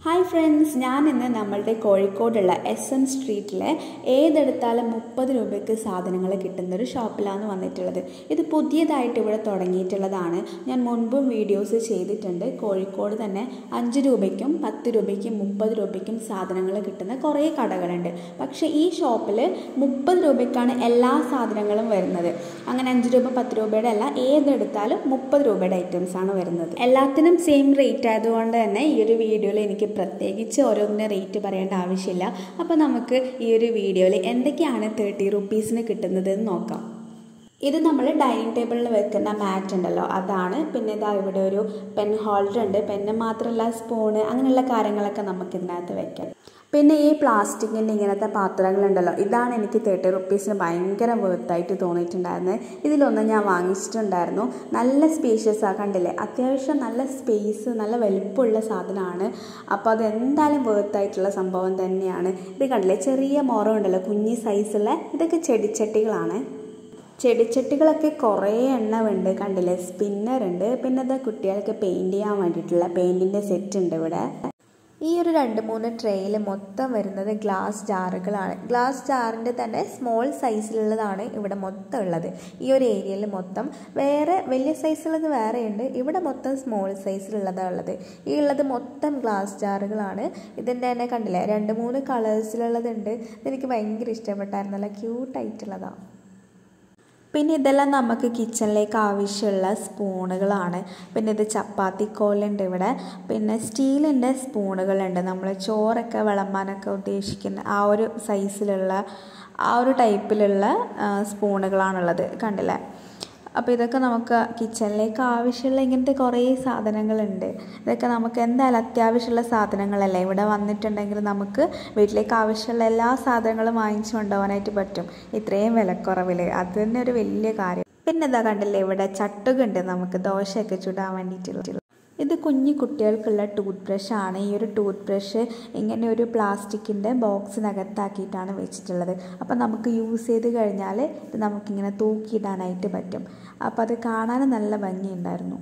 hi friends ഞാൻ ഇന്ന് നമ്മളുടെ കോഴിക്കോടുള്ള എസ് എൻ സ്ട്രീറ്റിലെ ഏതെടുത്താലും മുപ്പത് രൂപയ്ക്ക് സാധനങ്ങൾ കിട്ടുന്ന ഒരു ഷോപ്പിലാണ് വന്നിട്ടുള്ളത് ഇത് പുതിയതായിട്ട് ഇവിടെ തുടങ്ങിയിട്ടുള്ളതാണ് ഞാൻ മുൻപും വീഡിയോസ് ചെയ്തിട്ടുണ്ട് കോഴിക്കോട് തന്നെ അഞ്ച് രൂപയ്ക്കും പത്ത് രൂപയ്ക്കും മുപ്പത് രൂപയ്ക്കും സാധനങ്ങൾ കിട്ടുന്ന കുറേ കടകളുണ്ട് പക്ഷേ ഈ ഷോപ്പിൽ മുപ്പത് രൂപയ്ക്കാണ് എല്ലാ സാധനങ്ങളും വരുന്നത് അങ്ങനെ അഞ്ച് രൂപ പത്ത് രൂപയുടെ അല്ല ഏതെടുത്താലും മുപ്പത് രൂപയുടെ ഐറ്റംസ് ആണ് വരുന്നത് എല്ലാത്തിനും സെയിം റേറ്റ് ആയതുകൊണ്ട് തന്നെ ഈ ഒരു വീഡിയോയിൽ എനിക്ക് പ്രത്യേകിച്ച് ഓരോന്നിൻ്റെ റേറ്റ് പറയേണ്ട ആവശ്യമില്ല അപ്പോൾ നമുക്ക് ഈ ഒരു വീഡിയോയിൽ എന്തൊക്കെയാണ് തേർട്ടി റുപ്പീസിന് കിട്ടുന്നത് എന്ന് നോക്കാം ഇത് നമ്മൾ ഡൈനിങ് ടേബിളിൽ വെക്കുന്ന മാറ്റ് ഉണ്ടല്ലോ അതാണ് പിന്നെ ഇതാ ഇവിടെ ഒരു പെൻ ഹോൾഡർ ഉണ്ട് പെന്ന് മാത്രമല്ല സ്പൂണ് അങ്ങനെയുള്ള കാര്യങ്ങളൊക്കെ നമുക്ക് ഇതിനകത്ത് വെക്കാം പിന്നെ ഈ പ്ലാസ്റ്റിക്കിൻ്റെ ഇങ്ങനത്തെ പാത്രങ്ങളുണ്ടല്ലോ ഇതാണ് എനിക്ക് തേർട്ടി റുപ്പീസിന് ഭയങ്കര വേർത്തായിട്ട് തോന്നിയിട്ടുണ്ടായിരുന്നത് ഇതിലൊന്ന് ഞാൻ വാങ്ങിച്ചിട്ടുണ്ടായിരുന്നു നല്ല സ്പേഷ്യസ് ആ കണ്ടില്ലേ അത്യാവശ്യം നല്ല സ്പേസ് നല്ല വലുപ്പമുള്ള സാധനമാണ് അപ്പോൾ അത് എന്തായാലും വേർത്തായിട്ടുള്ള സംഭവം തന്നെയാണ് ഇത് കണ്ടില്ലേ ചെറിയ മോറം ഉണ്ടല്ലോ കുഞ്ഞി സൈസുള്ള ഇതൊക്കെ ചെടിച്ചട്ടികളാണ് ചെടിച്ചട്ടികളൊക്കെ കുറേ എണ്ണമുണ്ട് കണ്ടില്ലേ സ്പിന്നർ ഉണ്ട് പിന്നെ അത് കുട്ടികൾക്ക് പെയിൻറ് ചെയ്യാൻ വേണ്ടിയിട്ടുള്ള പെയിൻറ്റിൻ്റെ സെറ്റ് ഉണ്ട് ഇവിടെ ഈ ഒരു രണ്ട് മൂന്ന് ട്രേയിൽ മൊത്തം വരുന്നത് ഗ്ലാസ് ജാറുകളാണ് ഗ്ലാസ് ജാറിൻ്റെ തന്നെ സ്മോൾ സൈസിലുള്ളതാണ് ഇവിടെ മൊത്തം ഉള്ളത് ഈ ഒരു ഏരിയയിൽ മൊത്തം വേറെ വലിയ സൈസുള്ളത് വേറെയുണ്ട് ഇവിടെ മൊത്തം സ്മോൾ സൈസിലുള്ളതാണ് ഉള്ളത് ഈ ഉള്ളത് മൊത്തം ഗ്ലാസ് ജാറുകളാണ് ഇതിൻ്റെ തന്നെ കണ്ടില്ലേ രണ്ട് മൂന്ന് കളേഴ്സിലുള്ളതുണ്ട് ഇതെനിക്ക് ഭയങ്കര ഇഷ്ടപ്പെട്ടായിരുന്നു നല്ല ക്യൂട്ടായിട്ടുള്ളതാണ് പിന്നെ ഇതെല്ലാം നമുക്ക് കിച്ചണിലേക്ക് ആവശ്യമുള്ള സ്പൂണുകളാണ് പിന്നെ ഇത് ചപ്പാത്തി കോലുണ്ട് ഇവിടെ പിന്നെ സ്റ്റീലിൻ്റെ സ്പൂണുകളുണ്ട് നമ്മൾ ചോറൊക്കെ വിളമ്പാനൊക്കെ ഉദ്ദേശിക്കുന്ന ആ ഒരു സൈസിലുള്ള ആ ഒരു ടൈപ്പിലുള്ള സ്പൂണുകളാണുള്ളത് കണ്ടില്ലേ അപ്പോൾ ഇതൊക്കെ നമുക്ക് കിച്ചണിലേക്ക് ആവശ്യമുള്ള ഇങ്ങനത്തെ കുറേ സാധനങ്ങളുണ്ട് ഇതൊക്കെ നമുക്ക് എന്തായാലും അത്യാവശ്യമുള്ള സാധനങ്ങളല്ലേ ഇവിടെ വന്നിട്ടുണ്ടെങ്കിൽ നമുക്ക് വീട്ടിലേക്ക് ആവശ്യമുള്ള എല്ലാ സാധനങ്ങളും വാങ്ങിച്ചു കൊണ്ടുപോകാനായിട്ട് പറ്റും ഇത്രയും വിലക്കുറവിൽ അത് തന്നെ ഒരു വലിയ കാര്യം പിന്നെ എന്താ കണ്ടില്ലേ ഇവിടെ ചട്ടുകുണ്ട് നമുക്ക് ദോശയൊക്കെ ചുടാൻ വേണ്ടിയിട്ടുള്ള ഇത് കുഞ്ഞു കുട്ടികൾക്കുള്ള ടൂത്ത് ബ്രഷ് ആണ് ഈ ഒരു ടൂത്ത് ബ്രഷ് ഇങ്ങനെ ഒരു പ്ലാസ്റ്റിക്കിൻ്റെ ബോക്സിനകത്താക്കിയിട്ടാണ് വെച്ചിട്ടുള്ളത് അപ്പോൾ നമുക്ക് യൂസ് ചെയ്ത് കഴിഞ്ഞാൽ ഇത് നമുക്കിങ്ങനെ തൂക്കിയിടാനായിട്ട് പറ്റും അപ്പോൾ അത് കാണാൻ നല്ല ഭംഗിയുണ്ടായിരുന്നു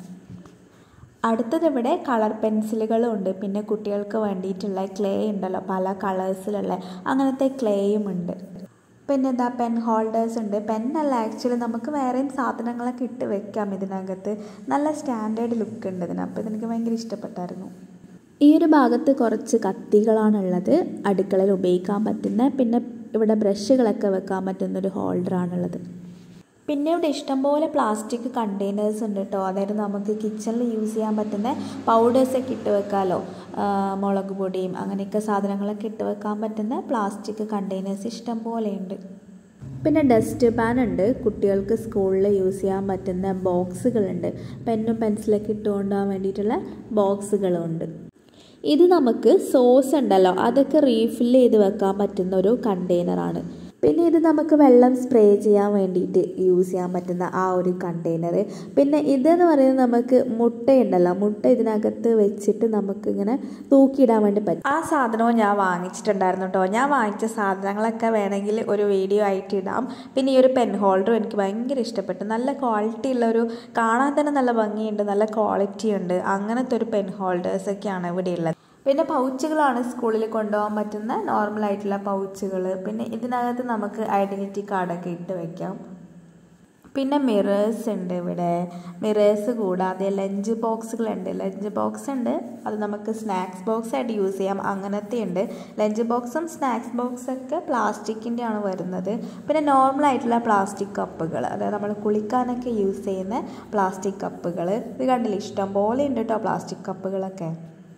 അടുത്തത് ഇവിടെ കളർ പെൻസിലുകളും ഉണ്ട് പിന്നെ കുട്ടികൾക്ക് വേണ്ടിയിട്ടുള്ള ക്ലേ ഉണ്ടല്ലോ പല കളേഴ്സിലുള്ള അങ്ങനത്തെ ക്ലേയും ഉണ്ട് പിന്നെ എന്താ പെൻ ഹോൾഡേഴ്സ് ഉണ്ട് പെന്നല്ല ആക്ച്വലി നമുക്ക് വേറെയും സാധനങ്ങളൊക്കെ ഇട്ട് വെക്കാം ഇതിനകത്ത് നല്ല സ്റ്റാൻഡേർഡ് ലുക്ക് ഉണ്ട് ഇതിന് അപ്പോൾ ഇതെനിക്ക് ഭയങ്കര ഇഷ്ടപ്പെട്ടായിരുന്നു ഈ ഒരു ഭാഗത്ത് കുറച്ച് കത്തികളാണുള്ളത് അടുക്കളയിൽ ഉപയോഗിക്കാൻ പറ്റുന്ന പിന്നെ ഇവിടെ ബ്രഷുകളൊക്കെ വെക്കാൻ പറ്റുന്ന ഒരു ഹോൾഡറാണുള്ളത് പിന്നെ ഇവിടെ ഇഷ്ടംപോലെ പ്ലാസ്റ്റിക് കണ്ടെയ്നേഴ്സ് ഉണ്ട് കേട്ടോ അതായത് നമുക്ക് കിച്ചണിൽ യൂസ് ചെയ്യാൻ പറ്റുന്ന പൗഡേഴ്സൊക്കെ ഇട്ട് വെക്കാമല്ലോ മുളക് പൊടിയും അങ്ങനെയൊക്കെ സാധനങ്ങളൊക്കെ ഇട്ട് വെക്കാൻ പറ്റുന്ന പ്ലാസ്റ്റിക് കണ്ടെയ്നേഴ്സ് ഇഷ്ടം പോലെയുണ്ട് പിന്നെ ഡസ്റ്റ് പാൻ ഉണ്ട് കുട്ടികൾക്ക് സ്കൂളിൽ യൂസ് ചെയ്യാൻ പറ്റുന്ന ബോക്സുകളുണ്ട് പെന്നും പെൻസിലൊക്കെ ഇട്ട് കൊണ്ടുപോകാൻ വേണ്ടിയിട്ടുള്ള ബോക്സുകളും ഉണ്ട് ഇത് നമുക്ക് സോസ് ഉണ്ടല്ലോ അതൊക്കെ റീഫിൽ ചെയ്ത് വെക്കാൻ പറ്റുന്ന ഒരു കണ്ടെയ്നറാണ് പിന്നെ ഇത് നമുക്ക് വെള്ളം സ്പ്രേ ചെയ്യാൻ വേണ്ടിയിട്ട് യൂസ് ചെയ്യാൻ പറ്റുന്ന ആ ഒരു കണ്ടെയ്നർ പിന്നെ ഇതെന്ന് പറയുന്നത് നമുക്ക് മുട്ടയുണ്ടല്ലോ മുട്ട ഇതിനകത്ത് വെച്ചിട്ട് നമുക്കിങ്ങനെ തൂക്കിയിടാൻ വേണ്ടി പറ്റും ആ സാധനവും ഞാൻ വാങ്ങിച്ചിട്ടുണ്ടായിരുന്നു കേട്ടോ ഞാൻ വാങ്ങിച്ച സാധനങ്ങളൊക്കെ വേണമെങ്കിൽ ഒരു വീഡിയോ ആയിട്ട് ഇടാം പിന്നെ ഈ ഒരു പെൻ ഹോൾഡറും എനിക്ക് ഭയങ്കര ഇഷ്ടപ്പെട്ടു നല്ല ക്വാളിറ്റി ഉള്ള ഒരു കാണാൻ തന്നെ നല്ല ഭംഗിയുണ്ട് നല്ല ക്വാളിറ്റി ഉണ്ട് അങ്ങനത്തെ ഒരു പെൻ ഹോൾഡേഴ്സൊക്കെയാണ് ഇവിടെ ഉള്ളത് പിന്നെ പൗച്ചുകളാണ് സ്കൂളിൽ കൊണ്ടുപോകാൻ പറ്റുന്ന നോർമൽ ആയിട്ടുള്ള പൗച്ചുകൾ പിന്നെ ഇതിനകത്ത് നമുക്ക് ഐഡൻറ്റിറ്റി കാർഡൊക്കെ ഇട്ട് വെക്കാം പിന്നെ മിറേഴ്സ് ഉണ്ട് ഇവിടെ മിറേഴ്സ് കൂടാതെ ലഞ്ച് ബോക്സുകളുണ്ട് ലഞ്ച് ബോക്സ് ഉണ്ട് അത് നമുക്ക് സ്നാക്സ് ബോക്സ് ആയിട്ട് യൂസ് ചെയ്യാം അങ്ങനത്തെ ഉണ്ട് ലഞ്ച് ബോക്സും സ്നാക്സ് ബോക്സൊക്കെ പ്ലാസ്റ്റിക്കിൻ്റെ ആണ് വരുന്നത് പിന്നെ നോർമൽ ആയിട്ടുള്ള പ്ലാസ്റ്റിക് കപ്പുകൾ അതായത് നമ്മൾ കുളിക്കാനൊക്കെ യൂസ് ചെയ്യുന്ന പ്ലാസ്റ്റിക് കപ്പുകൾ ഇത് കണ്ടില്ല ഇഷ്ടം പോലെ ഉണ്ട് കേട്ടോ പ്ലാസ്റ്റിക് കപ്പുകളൊക്കെ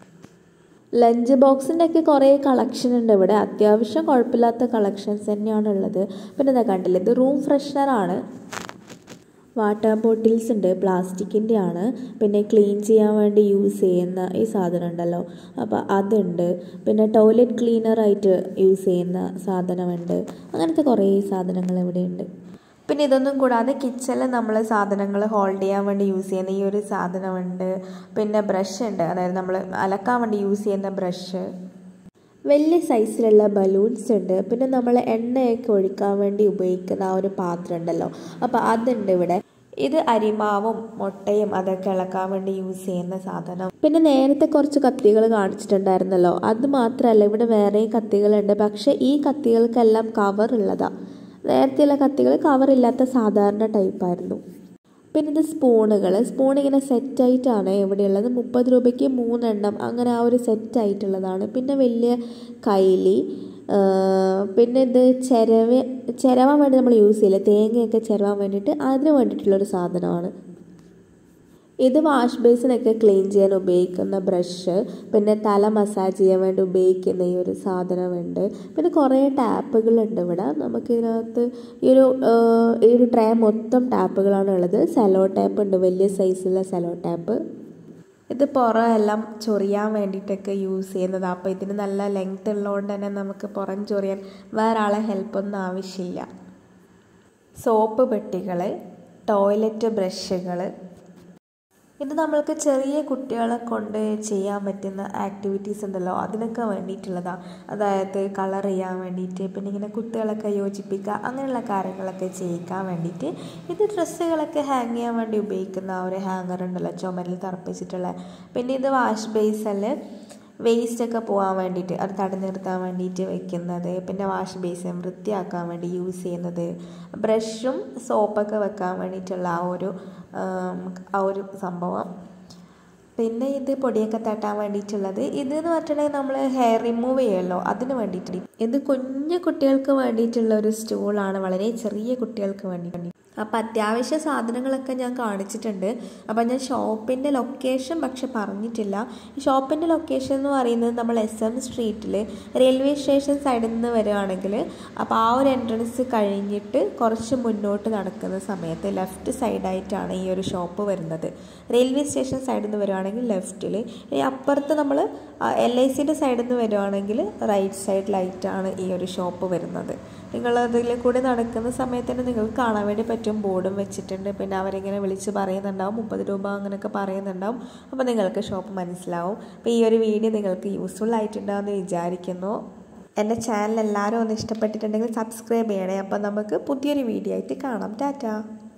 ലഞ്ച് ബോക്സിൻ്റെ ഒക്കെ കുറേ കളക്ഷൻ ഉണ്ട് ഇവിടെ അത്യാവശ്യം കുഴപ്പമില്ലാത്ത കളക്ഷൻസ് തന്നെയാണ് ഉള്ളത് പിന്നെ എന്താ കണ്ടില്ല ഇത് റൂം ഫ്രഷ്നറാണ് വാട്ടർ ബോട്ടിൽസ് ഉണ്ട് പ്ലാസ്റ്റിക്കിൻ്റെ ആണ് പിന്നെ ക്ലീൻ ചെയ്യാൻ വേണ്ടി യൂസ് ചെയ്യുന്ന ഈ സാധനം ഉണ്ടല്ലോ അപ്പോൾ അതുണ്ട് പിന്നെ ടോയ്ലറ്റ് ക്ലീനറായിട്ട് യൂസ് ചെയ്യുന്ന സാധനമുണ്ട് അങ്ങനത്തെ കുറേ സാധനങ്ങൾ ഇവിടെയുണ്ട് പിന്നെ ഇതൊന്നും കൂടാതെ കിച്ചണിൽ നമ്മൾ സാധനങ്ങൾ ഹോൾഡ് ചെയ്യാൻ വേണ്ടി യൂസ് ചെയ്യുന്ന ഈ ഒരു സാധനമുണ്ട് പിന്നെ ബ്രഷ് ഉണ്ട് അതായത് നമ്മൾ അലക്കാൻ വേണ്ടി യൂസ് ചെയ്യുന്ന ബ്രഷ് വലിയ സൈസിലുള്ള ബലൂൺസ് ഉണ്ട് പിന്നെ നമ്മൾ എണ്ണയൊക്കെ ഒഴിക്കാൻ വേണ്ടി ഉപയോഗിക്കുന്ന ആ ഒരു പാത്രം ഉണ്ടല്ലോ അപ്പോൾ അതുണ്ട് ഇവിടെ ഇത് അരിമാവും മുട്ടയും അതൊക്കെ ഇളക്കാൻ വേണ്ടി യൂസ് ചെയ്യുന്ന സാധനം പിന്നെ നേരത്തെ കുറച്ച് കത്തികൾ കാണിച്ചിട്ടുണ്ടായിരുന്നല്ലോ അത് മാത്രമല്ല ഇവിടെ വേറെയും കത്തികളുണ്ട് പക്ഷേ ഈ കത്തികൾക്കെല്ലാം കവർ ഉള്ളതാണ് നേരത്തെയുള്ള കത്തികൾ കവറില്ലാത്ത സാധാരണ ടൈപ്പായിരുന്നു പിന്നെ ഇത് സ്പൂണുകൾ സ്പൂൺ ഇങ്ങനെ സെറ്റായിട്ടാണ് ഇവിടെയുള്ളത് മുപ്പത് രൂപയ്ക്ക് മൂന്നെണ്ണം അങ്ങനെ ആ ഒരു സെറ്റായിട്ടുള്ളതാണ് പിന്നെ വലിയ കൈലി പിന്നെ ഇത് ചിരവ ചിരവാൻ വേണ്ടി നമ്മൾ യൂസ് ചെയ്യില്ല തേങ്ങയൊക്കെ ചിരവാൻ വേണ്ടിയിട്ട് അതിന് വേണ്ടിയിട്ടുള്ളൊരു സാധനമാണ് ഇത് വാഷ് ബേസിനൊക്കെ ക്ലീൻ ചെയ്യാൻ ഉപയോഗിക്കുന്ന ബ്രഷ് പിന്നെ തല മസാജ് ചെയ്യാൻ വേണ്ടി ഉപയോഗിക്കുന്ന ഈ ഒരു സാധനമുണ്ട് പിന്നെ കുറേ ടാപ്പുകളുണ്ട് ഇവിടെ നമുക്കിതിനകത്ത് ഈ ഒരു ഈ ഒരു ട്രേ മൊത്തം ടാപ്പുകളാണ് ഉള്ളത് സെലോ ടാപ്പ് ഉണ്ട് വലിയ സൈസുള്ള സെലോ ടാപ്പ് ഇത് പുറം എല്ലാം ചൊറിയാൻ വേണ്ടിയിട്ടൊക്കെ യൂസ് ചെയ്യുന്നത് അപ്പോൾ ഇതിന് നല്ല ലെങ്ത് ഉള്ളതുകൊണ്ട് തന്നെ നമുക്ക് പുറം ചൊറിയാൻ വേറെ ആളെ ഹെൽപ്പൊന്നും ആവശ്യമില്ല സോപ്പ് പെട്ടികൾ ടോയ്ലറ്റ് ബ്രഷുകൾ ഇത് നമ്മൾക്ക് ചെറിയ കുട്ടികളെ കൊണ്ട് ചെയ്യാൻ പറ്റുന്ന ആക്ടിവിറ്റീസ് ഉണ്ടല്ലോ അതിനൊക്കെ വേണ്ടിയിട്ടുള്ളതാണ് അതായത് കളർ ചെയ്യാൻ വേണ്ടിയിട്ട് പിന്നെ ഇങ്ങനെ കുട്ടികളൊക്കെ യോജിപ്പിക്കുക അങ്ങനെയുള്ള കാര്യങ്ങളൊക്കെ ചെയ്യിക്കാൻ വേണ്ടിയിട്ട് ഇത് ഡ്രസ്സുകളൊക്കെ ഹാങ് ചെയ്യാൻ വേണ്ടി ഉപയോഗിക്കുന്ന ആ ഒരു ഹാങ്ങർ ഉണ്ടല്ലോ ചുമരിൽ തറപ്പിച്ചിട്ടുള്ള പിന്നെ ഇത് വാഷ് ബേസിൽ വേസ്റ്റൊക്കെ പോകാൻ വേണ്ടിയിട്ട് അത് തടഞ്ഞു നിർത്താൻ വേണ്ടിയിട്ട് വെക്കുന്നത് പിന്നെ വാഷ് ബേസിൻ വൃത്തിയാക്കാൻ വേണ്ടി യൂസ് ചെയ്യുന്നത് ബ്രഷും സോപ്പൊക്കെ വെക്കാൻ വേണ്ടിയിട്ടുള്ള ആ ഒരു ആ ഒരു സംഭവം പിന്നെ ഇത് പൊടിയൊക്കെ തട്ടാൻ വേണ്ടിയിട്ടുള്ളത് ഇത് എന്ന് പറഞ്ഞിട്ടുണ്ടെങ്കിൽ നമ്മൾ ഹെയർ റിമൂവ് ചെയ്യുമല്ലോ അതിന് വേണ്ടിയിട്ട് ഇത് കുഞ്ഞു കുട്ടികൾക്ക് വേണ്ടിയിട്ടുള്ള ഒരു സ്റ്റൂളാണ് വളരെ ചെറിയ കുട്ടികൾക്ക് വേണ്ടി അപ്പോൾ അത്യാവശ്യ സാധനങ്ങളൊക്കെ ഞാൻ കാണിച്ചിട്ടുണ്ട് അപ്പോൾ ഞാൻ ഷോപ്പിൻ്റെ ലൊക്കേഷൻ പക്ഷെ പറഞ്ഞിട്ടില്ല ഷോപ്പിൻ്റെ ലൊക്കേഷൻ എന്ന് പറയുന്നത് നമ്മൾ എസ് എം സ്ട്രീറ്റിൽ റെയിൽവേ സ്റ്റേഷൻ സൈഡിൽ നിന്ന് വരികയാണെങ്കിൽ അപ്പോൾ ആ ഒരു എൻട്രൻസ് കഴിഞ്ഞിട്ട് കുറച്ച് മുന്നോട്ട് നടക്കുന്ന സമയത്ത് ലെഫ്റ്റ് സൈഡായിട്ടാണ് ഈ ഒരു ഷോപ്പ് വരുന്നത് റെയിൽവേ സ്റ്റേഷൻ സൈഡിൽ നിന്ന് വരുവാണെങ്കിൽ ലെഫ്റ്റിൽ ഇനി അപ്പുറത്ത് നമ്മൾ എൽ ഐ സിൻ്റെ സൈഡിൽ നിന്ന് വരുവാണെങ്കിൽ റൈറ്റ് സൈഡിലായിട്ടാണ് ഈ ഒരു ഷോപ്പ് വരുന്നത് നിങ്ങൾ അതിൽ കൂടി നടക്കുന്ന സമയത്ത് തന്നെ നിങ്ങൾക്ക് കാണാൻ വേണ്ടി പറ്റും ബോർഡും വെച്ചിട്ടുണ്ട് പിന്നെ അവരിങ്ങനെ വിളിച്ച് പറയുന്നുണ്ടാവും മുപ്പത് രൂപ അങ്ങനെയൊക്കെ പറയുന്നുണ്ടാവും അപ്പോൾ നിങ്ങൾക്ക് ഷോപ്പ് മനസ്സിലാവും അപ്പോൾ ഈ ഒരു വീഡിയോ നിങ്ങൾക്ക് യൂസ്ഫുൾ ആയിട്ടുണ്ടാവുമെന്ന് വിചാരിക്കുന്നു എൻ്റെ ചാനൽ എല്ലാവരും ഒന്ന് ഇഷ്ടപ്പെട്ടിട്ടുണ്ടെങ്കിൽ സബ്സ്ക്രൈബ് ചെയ്യണേ അപ്പോൾ നമുക്ക് പുതിയൊരു വീഡിയോ ആയിട്ട് കാണാം ടാറ്റ